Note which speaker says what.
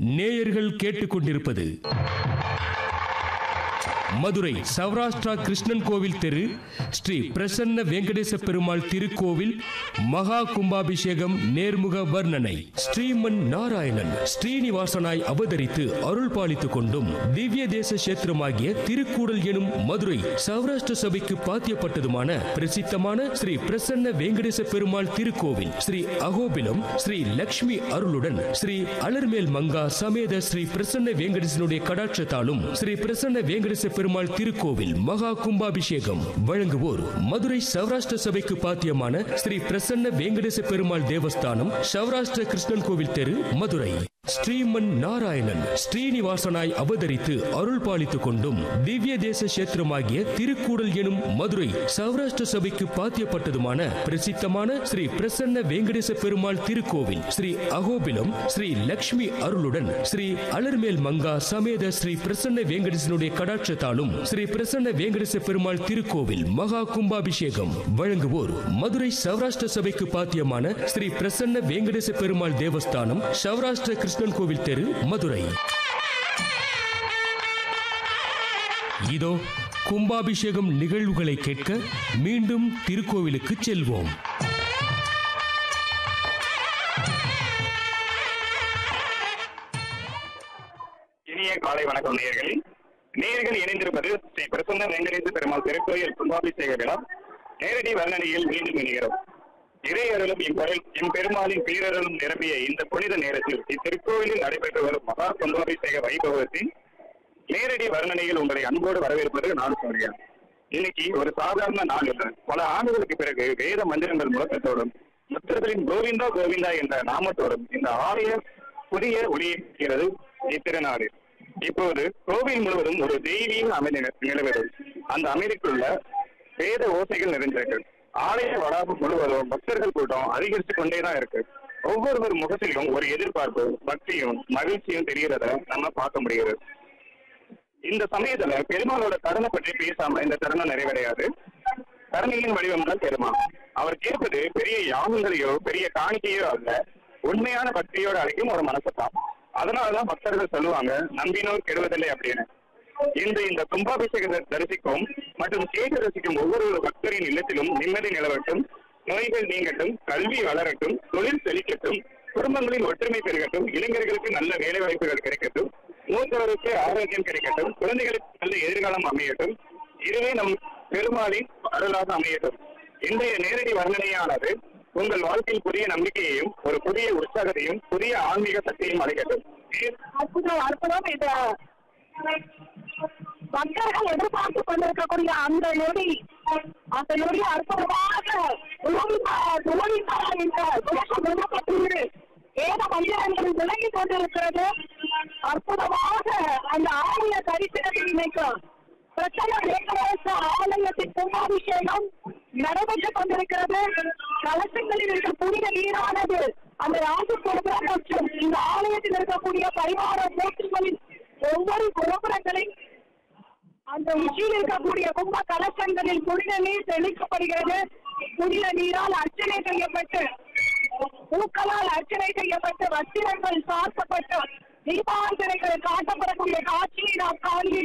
Speaker 1: நேயர்கள் கேட்டுக்கொண்டிருப்பது மதுரை சௌராஷ்டிரா கிருஷ்ணன் கோவில் தெரு ஸ்ரீ பிரசன்ன வெங்கடேச பெருமாள் திருக்கோவில் மகா கும்பாபிஷேகம் நேர்முக வர்ணனை ஸ்ரீமன் நாராயணன் ஸ்ரீனிவாசனாய் அவதரித்து அருள் பாலித்துக் கொண்டும் திவ்ய தேச கஷேத்திரமாகிய திருக்கூடல் எனும் மதுரை சௌராஷ்டிர சபைக்கு பாத்தியப்பட்டதுமான பிரசித்தமான ஸ்ரீ பிரசன்ன வெங்கடேச பெருமாள் திருக்கோவில் ஸ்ரீ அகோபிலம் ஸ்ரீ லக்ஷ்மி அருளுடன் ஸ்ரீ அலர்மேல் மங்கா சமேத ஸ்ரீ பிரசன்ன வெங்கடேசனுடைய கடாட்சத்தாலும் ஸ்ரீ பிரசன்ன வெங்கடேச பெருமாள் திருக்கோவில் மகா கும்பாபிஷேகம் வழங்குவோர் மதுரை சௌராஷ்டிர சபைக்கு பாத்தியமான ஸ்ரீ பிரசன்ன வெங்கடேச பெருமாள் தேவஸ்தானம் சௌராஷ்டிர கிருஷ்ணன் கோவில் தெரு மதுரை ஸ்ரீமன் நாராயணன் ஸ்ரீனிவாசனாய் அவதரித்து அருள் பாலித்துக் கொண்டும் திவ்ய தேச கஷேத்திரமாகிய திருக்கூடல் எனும் மதுரை சௌராஷ்டிர சபைக்கு பாத்தியப்பட்டதுமான பிரசித்தமான ஸ்ரீ பிரசன்ன வெங்கடேச பெருமாள் திருக்கோவில் ஸ்ரீ அகோபிலம் ஸ்ரீ லக்ஷ்மி அருளுடன் ஸ்ரீ அலர்மேல் மங்கா சமேத ஸ்ரீ பிரசன்ன வெங்கடேசனுடைய கடாட்சத்தாலும் ஸ்ரீ பிரசன்ன வெங்கடேச பெருமாள் திருக்கோவில் மகா கும்பாபிஷேகம் வழங்குவோர் மதுரை சௌராஷ்டிர சபைக்கு பாத்தியமான ஸ்ரீ பிரசன்ன வெங்கடேச பெருமாள் தேவஸ்தானம் சௌராஷ்டிர கிருஷ்ணன் கோவில் தெரு மதுரை இதோ கும்பாபிஷேகம் நிகழ்வுகளை கேட்க மீண்டும் திருக்கோவிலுக்கு செல்வோம்
Speaker 2: இனிய காலை வணக்கம் நேயர்களே நேயர்கள் இணைந்திருப்பது ஸ்ரீ பிரசன்ன வெங்கடேச பெருமாள் திருக்கோயில் கும்பாபிஷேக விழா நேரடி வர்ணனையில் மீண்டும் இணைகிறோம் இறையருளும் இம்பெரு- இம்பெருமாளின் பேரருளும் நிரம்பிய இந்த புனித நேரத்தில் இத்திருக்கோயிலில் நடைபெற்று வரும் மகா கும்பாபிஷேக வைபவத்தின் நேரடி வர்ணனையில் உங்களை அன்போடு வரவேற்பது நான் சொல்கிறேன் இன்னைக்கு ஒரு சாதாரண நாள் இல்லை பல ஆண்டுகளுக்கு பிறகு வேத மந்திரங்கள் முழக்கத்தோடும் பக்தர்களின் கோவிந்தா கோவிந்தா என்ற நாமத்தோடும் இந்த ஆலய புதிய ஒளியேற்கிறது இத்திருநாடு இப்போது கோவில் முழுவதும் ஒரு தெய்வீக அமைதி நிலவுகிறது அந்த அமைதிக்குள்ள வேத ஓசைகள் நிறைந்திருக்கு ஆலய வளாகம் முழுவதும் பக்தர்கள் கூட்டம் அதிகரித்து கொண்டேதான் இருக்கு ஒவ்வொருவர் முகத்திலும் ஒரு எதிர்பார்ப்பு பக்தியும் மகிழ்ச்சியும் தெரிகிறத நம்ம பார்க்க முடிகிறது இந்த சமயத்துல பெருமாளோட கருணை பற்றி பேசாம இந்த தருணம் நிறைவடையாது கருணையின் வடிவம் தான் பெருமாள் அவர் கேட்பது பெரிய யாகங்களையோ பெரிய காணிக்கையோ அல்ல உண்மையான பக்தியோட அழைக்கும் ஒரு மனசத்தான் அதனாலதான் பக்தர்கள் சொல்லுவாங்க நம்பினோர் கெடுவதில்லை அப்படின்னு இந்த இந்த கும்பாபிஷேகத்தை தரிசிக்கும் மற்றும் கேட்டு ரசிக்கும் ஒவ்வொரு பக்தரின் இல்லத்திலும் நிம்மதி நிலவட்டும் நோய்கள் நீங்கட்டும் கல்வி வளரட்டும் தொழில் செழிக்கட்டும் குடும்பங்களின் ஒற்றுமை பெருகட்டும் இளைஞர்களுக்கு நல்ல வேலை வாய்ப்புகள் கிடைக்கட்டும் மூத்தவருக்கு ஆரோக்கியம் கிடைக்கட்டும் குழந்தைகளுக்கு நல்ல எதிர்காலம் அமையட்டும் இதுவே நம் பெருமாளின் அருளாக அமையட்டும் இன்றைய நேரடி வர்ணனையானது உங்கள் வாழ்க்கையில் புதிய நம்பிக்கையையும் ஒரு புதிய உற்சாகத்தையும் புதிய ஆன்மீக சக்தியையும் அளிக்கட்டும்
Speaker 3: அற்புதம் அற்புதம் இது பக்தர்கள் எதிர்பார்த்து கொண்டிருக்கக்கூடிய அந்த நொடி அந்த நொடி அற்புதமாக உலகிப்பா உலகிப்பா என்ற தேசம் விரும்பப்பட்டுள்ளது வேத மந்திரங்கள் விளங்கி கொண்டிருக்கிறது அற்புதமாக அந்த ஆலய தரிசனத்தை இணைக்கும் பிரச்சனை ஏகதேச ஆலயத்தின் கும்பாபிஷேகம் நடைபெற்றுக் கொண்டிருக்கிறது கலசங்களில் இருக்க புனித நீரானது அந்த ராஜகோபுரம் மற்றும் இந்த ஆலயத்தில் இருக்கக்கூடிய பரிவார மூர்த்திகளின் ஒவ்வொரு கோபுரங்களையும் அந்த உச்சியில் இருக்கக்கூடிய கும்ப கலசங்களில் புனித நீர் தெளிக்கப்படுகிறது புனித நீரால் அர்ச்சனை செய்யப்பட்டு பூக்களால் அர்ச்சனை செய்யப்பட்டு வஸ்திரங்கள் சாத்தப்பட்டு தீபார்த்தனைகள் காட்டப்படக்கூடிய காட்சியை நாம் காண்கிறோம்